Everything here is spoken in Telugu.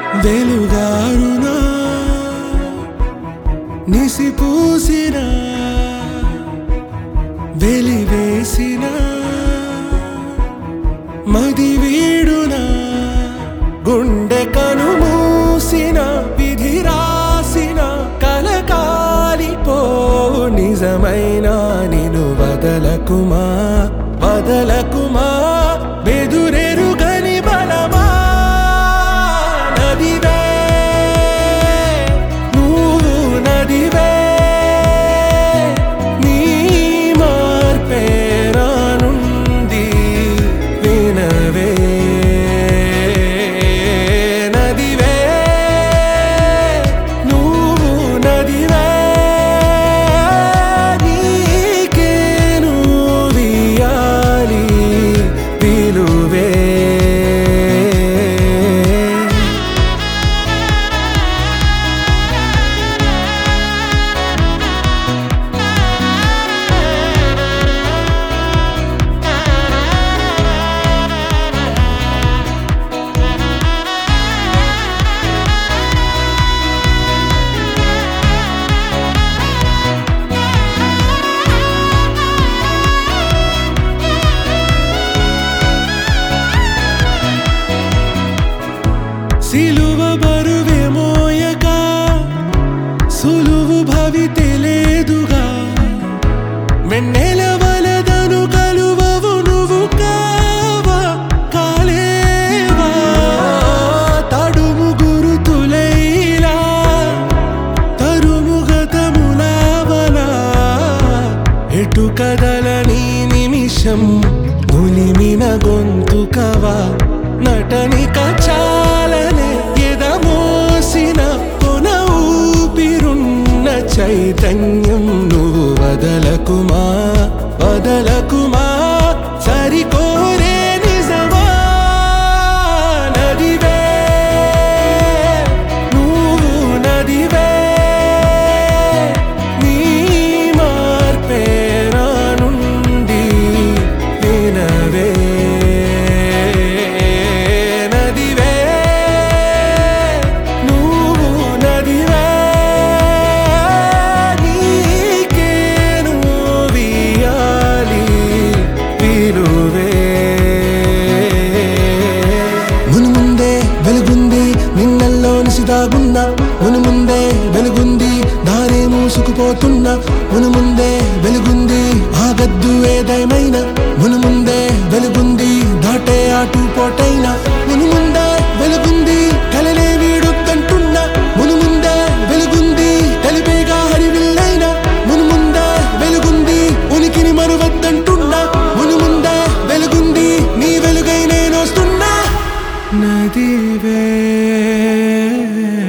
వెలుగారునా నిసిపూసిన వెలివేసిన మది వీడున గుండె కనుమూసిన విధి రాసిన కలకాలిపోవు నిజమైన నిను వదలకుమా వదలకుమా బెదురెరుగని బలమా నదివే నువ్వు నదివే నీ మార్పే రానుంది వినవే నదివే నువ్వు నదివే నీకేను వియాలి పిలువే సిలువ బరువే మోయక సులువు భవితే లేదుగా మెన్నెల వలదను కలువవు నువ్వు కావా కాలేవా తడుము గురుతులైలా తరుము గతములావలా ఎటు కదలని నిమిషం నులిమిన గొంతుకవా నటనిక చాలనే ఎదమోసిన కొన ఊపిరున్న చైతన్యం నువ్వు వదలకుమా వదలకుమా సరికోరే నిజమా నదివే నువ్వు నదివే నీ మార్పే రానుంది వినవే నదివే నువ్వు నదివే నీకేను వియాలి పిలువే మును ముందే వెలుగుంది నిన్నల్లో నిసిదాగున్నా మును ముందే వెలుగుంది దారే మూసుకుపోతున్నా మును ముందే వెలుగుంది ఆగద్దు ఏదైమైనా మును ముందే వెలుగుంది దాటే ఆటు పోటైనా మును ముందే వెలుగుంది కలలే వీడొద్దంటున్నా మును ముందే వెలుగుంది కలిపేగా హరివిల్లైనా మును ముందే వెలుగుంది ఉనికిని మరువద్దంటున్నా మును ముందే వెలుగుంది నీ వెలుగై నేను వస్తున్నా నదివే